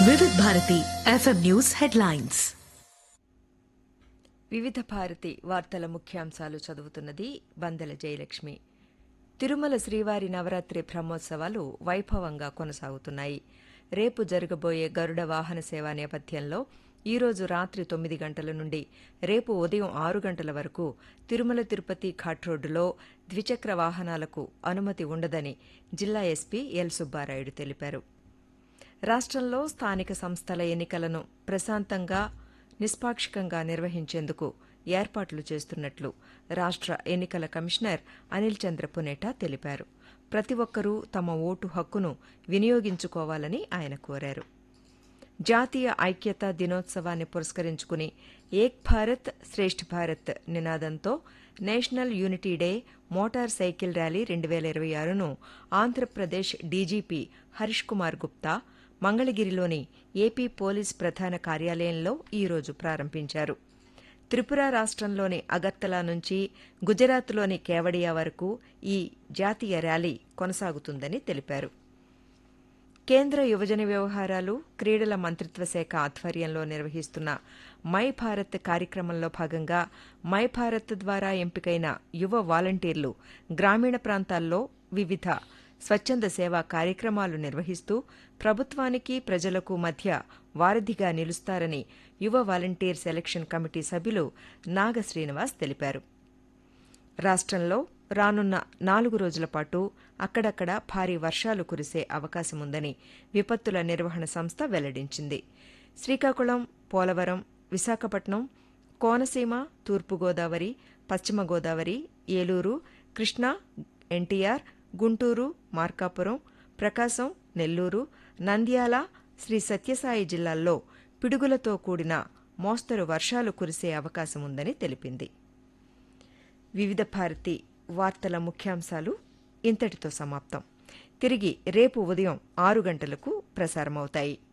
వివిధ Bharati FM news headlines వివిధ భారతి వార్తల ముఖ్యాంశాలు చదువుతున్నది బందెల జయలక్ష్మి తిరుమల శ్రీవారి నవరాత్రి బ్రహ్మోత్సవాలు వైభవంగా కొనసాగుతున్నాయి రేపు జరగబోయే గరుడ వాహన సేవ నేపథ్యంలో ఈరోజు రాత్రి తొమ్మిది గంటల నుండి రేపు ఉదయం ఆరు గంటల వరకు తిరుమల తిరుపతి ఘాట్ రోడ్డులో ద్విచక్ర వాహనాలకు అనుమతి ఉండదని జిల్లా ఎస్పీ ఎల్ సుబ్బారాయుడు తెలిపారు రాష్ట్రంలో స్థానిక సంస్థల ఎన్నికలను ప్రశాంతంగా నిష్పాక్షికంగా నిర్వహించేందుకు ఏర్పాట్లు చేస్తున్నట్లు రాష్ట్ర ఎన్నికల కమిషనర్ అనిల్ చంద్ర పునేటా తెలిపారు ప్రతి ఒక్కరూ తమ ఓటు హక్కును వినియోగించుకోవాలని ఆయన కోరారు జాతీయ ఐక్యతా దినోత్సవాన్ని పురస్కరించుకుని ఏక్ భారత్ శ్రేష్ఠ భారత్ నినాదంతో national unity day motorcycle rally రెండు వేల ఇరవై ఆరును ఆంధ్రప్రదేశ్ డీజీపీ హరీష్ కుమార్ గుప్తా మంగళగిరిలోని ఏపీ పోలీస్ ప్రధాన కార్యాలయంలో ఈరోజు ప్రారంభించారు త్రిపుర రాష్ట్రంలోని అగర్తలా నుంచి గుజరాత్లోని కేవడియా వరకు ఈ జాతీయ ర్యాలీ కొనసాగుతుందని తెలిపారు కేంద్ర యువజన వ్యవహారాలు క్రీడల మంత్రిత్వ శాఖ ఆధ్వర్యంలో నిర్వహిస్తున్న మై భారత్ కార్యక్రమంలో భాగంగా మై భారత్ ద్వారా ఎంపికైన యువ వాలంటీర్లు గ్రామీణ ప్రాంతాల్లో వివిధ స్వచ్ఛంద సేవా కార్యక్రమాలు నిర్వహిస్తూ ప్రభుత్వానికి ప్రజలకు మధ్య వారధిగా నిలుస్తారని యువ వాలంటీర్ సెలక్షన్ కమిటీ సభ్యులు నాగ శ్రీనివాస్ తెలిపారు రాష్ట్రంలో రానున్న నాలుగు రోజుల పాటు అక్కడక్కడ భారీ వర్షాలు కురిసే అవకాశముందని విపత్తుల నిర్వహణ సంస్థ వెల్లడించింది శ్రీకాకుళం పోలవరం విశాఖపట్నం కోనసీమ తూర్పుగోదావరి పశ్చిమ గోదావరి ఏలూరు కృష్ణా ఎన్టీఆర్ గుంటూరు మార్కాపురం ప్రకాశం నెల్లూరు నంద్యాల శ్రీ సత్యసాయి జిల్లాల్లో పిడుగులతో కూడిన మోస్తరు వర్షాలు కురిసే అవకాశముందని తెలిపింది వివిధ భారతి వార్తల ముఖ్యాంశాలు ఇంతటితో సమాప్తం తిరిగి రేపు ఉదయం ఆరు గంటలకు ప్రసారమవుతాయి